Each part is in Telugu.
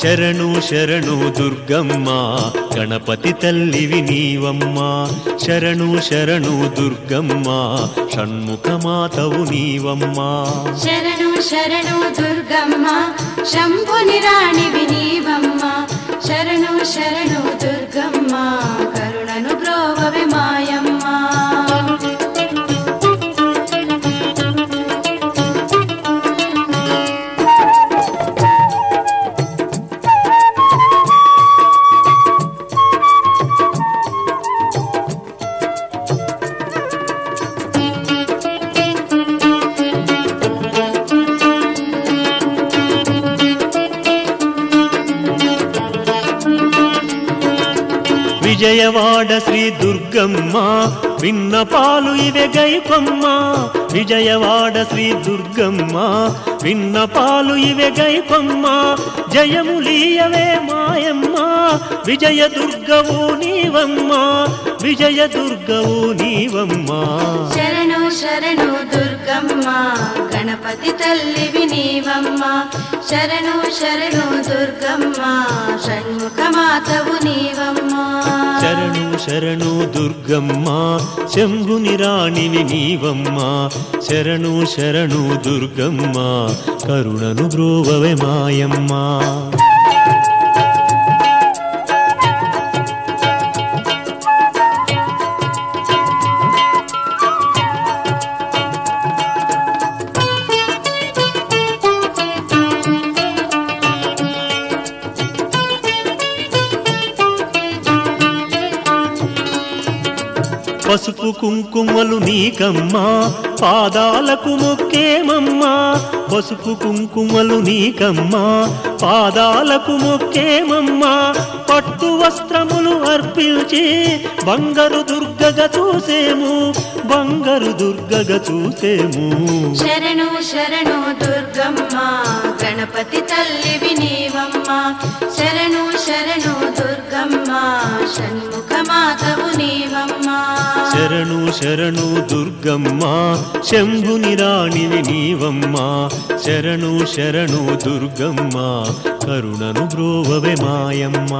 శరణు శరణు దుర్గమ్మ గణపతి తల్లివి నీవమ్మ శరణు శరణు దుర్గమ్మ షణ్ముఖమాతవు నీవమ్మ శరణు శరణు దుర్గమ్మ శంభుని రాణివి నీవమ్మ శరణు శరణు దుర్గమ్మ కరుణను బ్రోవవి మాయమ్మ విజయవాడ శ్రీ దుర్గమ్మ విన్నపాలు ఇవే గైపమ్మ విజయవాడ శ్రీ దుర్గమ్మ విన్నపాలు ఇవే గైపమ్మ జయములీయవే మాయమ్మ విజయ దుర్గవు నీవమ్మ విజయ దుర్గవు నీవమ్మ శరణు శరణు దుర్గమ్మ గణపతి తల్లివి నీవమ్మ శరణు శరణు దుర్గమ్మ షణ్ముఖ మాతవు నీవమ్మ శరణు శరణు దుర్గమ్మ శంభుని రాణివి నీవమ్మ శరణు శరణు దుర్గమ్మ కరుణను బ్రోవవే మాయమ్మ పసుపు కుంకుమలు నీకమ్మా పాదాలకు మొక్కేమమ్మా పసుపు కుంకుమలు నీకమ్మా పాదాలకు మొక్కేమమ్మా పట్టు వస్త్రములు అర్పించి బంగారు దుర్గగా చూసేము బంగారు దుర్గగా చూసేము శరణు శరణు దుర్గమ్మ గణపతి తల్లివి నీవమ్మ శరణు శరణు దుర్గమ్మ షణ్ముఖ మాతవు నీవమ్మ శరణు శరణు దుర్గమ్మ శంభుని రాణివి నీవమ్మ శరణు శరణు దుర్గమ్మ కరుణను బ్రోవవే మాయమ్మ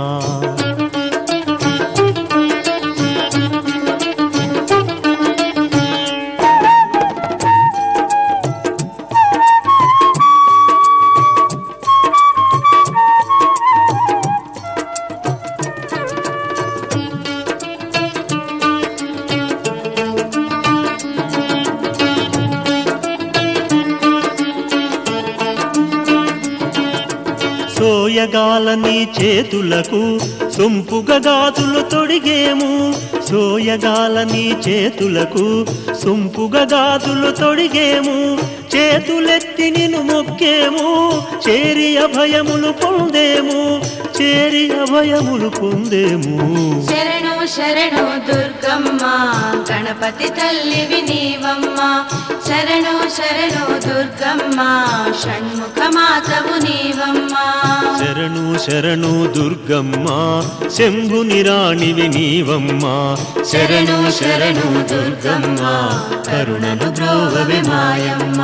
సోయగాల నీ చేతులకు సొంపుగా గాజులు తొడిగేము సోయగాల నీ చేతులకు సొంపుగా గాజులు తొడిగేము చేతులెత్తి నిన్ను మొక్కేము చేరి అభయములు పొందేము చేరి అభయములు పొందేము శరణు శరణు దుర్గమ్మ గణపతి తల్లివి నీవమ్మ శరణు శరణు దుర్గమ్మ షణ్ముఖ మాతవు నీవమ్మ శరణు శరణు దుర్గమ్మ శంభుని రాణివి నీవమ్మ శరణు శరణు దుర్గమ్మ కరుణను ద్రోవవి మాయమ్మ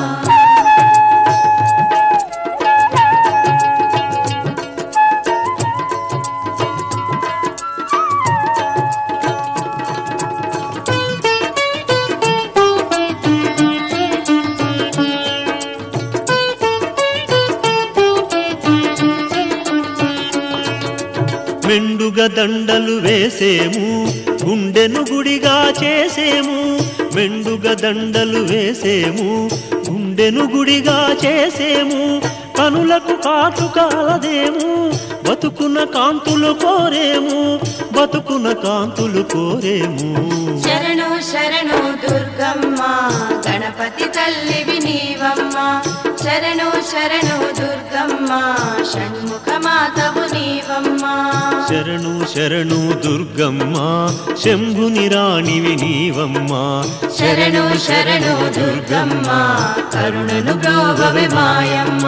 మెండుగా దండలు వేసేము గుండెను గుడిగా చేసేము మెండుగా దండలు వేసేము గుండెను గుడిగా చేసేము కనులకు కాటుకాలదేము బతుకున కాంతులు కోరేము బతుకున కాంతులు కోరేము శరణు శరణు దుర్గమ్మ గణపతి తల్లివి నీవమ్మ శరణు శరణు దుర్గమ్మ షణ్ముఖ మాతవు నీవమ్మ శరణు శరణు దుర్గమ్మ శంభుని రాణివి నీవమ్మ శరణు శరణు దుర్గమ్మ కరుణను బ్రోవవి మాయమ్మ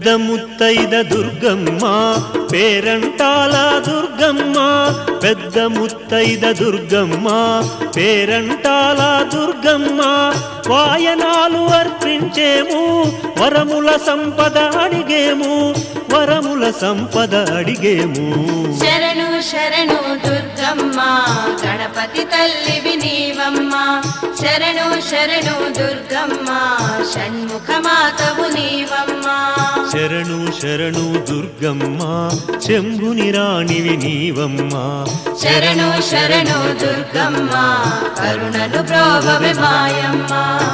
పెద్ద ముత్తైద దుర్గమ్మ పేరంటాల దుర్గమ్మ పెద్ద ముత్తైద దుర్గమ్మ పేరంటాల దుర్గమ్మ వాయనాలు అర్పించేము వరముల సంపద అడిగేము వరముల సంపద అడిగేము శరణు శరణు దుర్గమ్మ గణపతి తల్లివి నీవమ్మ శరణు శరణు దుర్గమ్మ షణ్ముఖ మాతవు నీవమ్మ శరణు శరణు దుర్గమ్మ శంభుని రాణివి నీవమ్మ శరణు శరణు దుర్గమ్మ కరుణను ప్రోభవి మాయమ్మ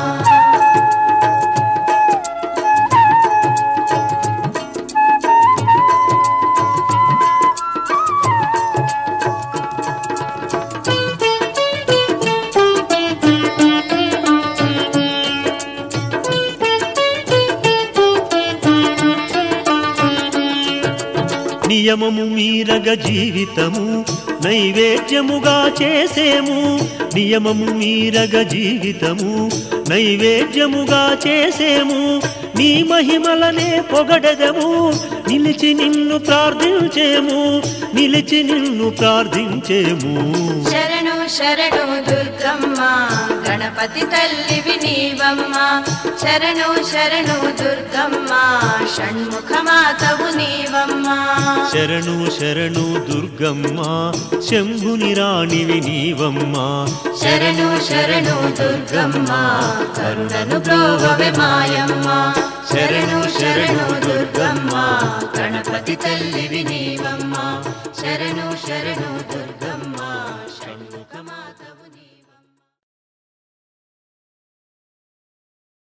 నియమము మీరగ జీవితము నైవేద్యముగా చేసేము నియమము మీరగ జీవితము నైవేద్యముగా చేసేము నీ మహిమలనే పొగడదము నిలిచి నిన్ను ప్రార్థించేము నిలిచి నిన్ను ప్రార్థించేము శరణు శరణు దుర్గమ్మ గణపతి తల్లివి నీవమ్మ శరణు శరణు దుర్గమ్మ షణ్ముఖ మాతవు నీవమ్మ శరణు శరణు దుర్గమ్మ శంభుని రాణివి నీవమ్మ శరణు శరణు దుర్గమ్మ కరుణను ప్రోభవి మాయమ్మ శరణు శరణు దుర్గమ్మ గణపతి తల్లివి నీవమ్మ శరణు శరణు దుర్గమ్మ షణ్ముఖ